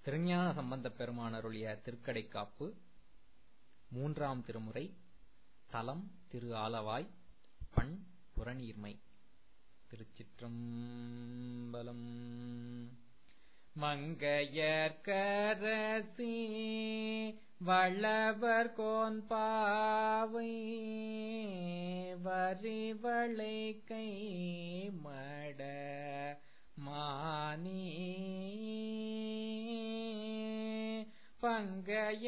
திருஞான சம்பந்தப் பெருமான் அருளிய திருக்கடைக்காப்பு மூன்றாம் திருமுறை தலம் திரு ஆலவாய் பண் புறநீர்மை திருச்சிற்றம்பலம் மங்கையர்க்கரசி வளவர் கோன் பாவை வரிவளை கை மட மானி பங்கைய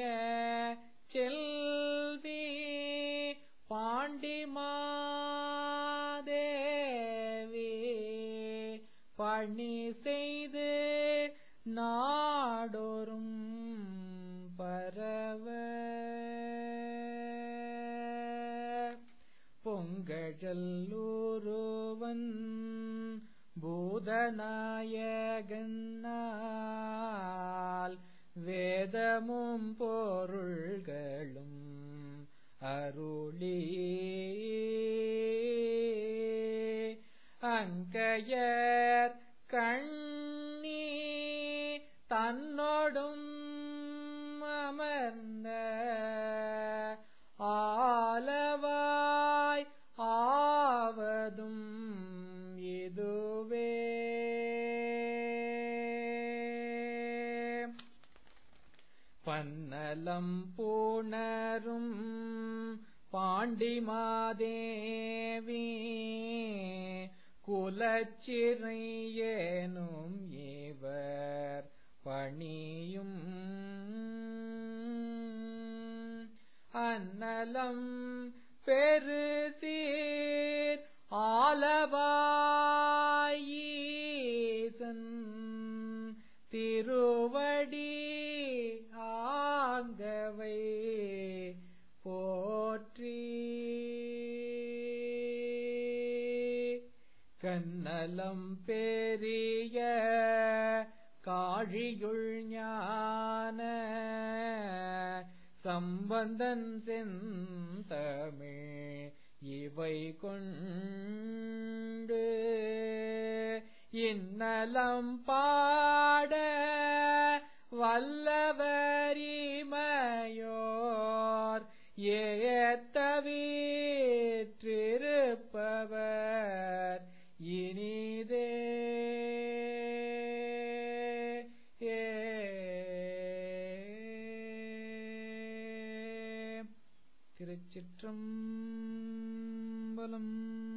செல்வி பாண்டிமாதேவி பணி செய்து நாடொரும் பரவ பொங்கழல்லூருவன் பூதநாயகனால் வேதமும் பொருள்களும் அருளி அங்கையர் கண்ணி தன்னோடும் அமர்ந்த ஆலவாய் ஆவதும் இதுவே பன்னலம் பூணரும் பாண்டிமாதேவி குலச்சிறையேனும் ஏவர் பணியும் அன்னலம் பெருசீர் ஆலவாயீசன் திருவடி ஆங்கவை போற்றி கண்ணலம் பெரிய காழியுள் ஞான சம்பந்தன் செந்தமிழ் இவை கொண்டு இன்னலம் பாட வல்லவரிமையோர் ஏத்தவீற்றிருப்பவர் இனிதே திருச்சிற்றம்பலம்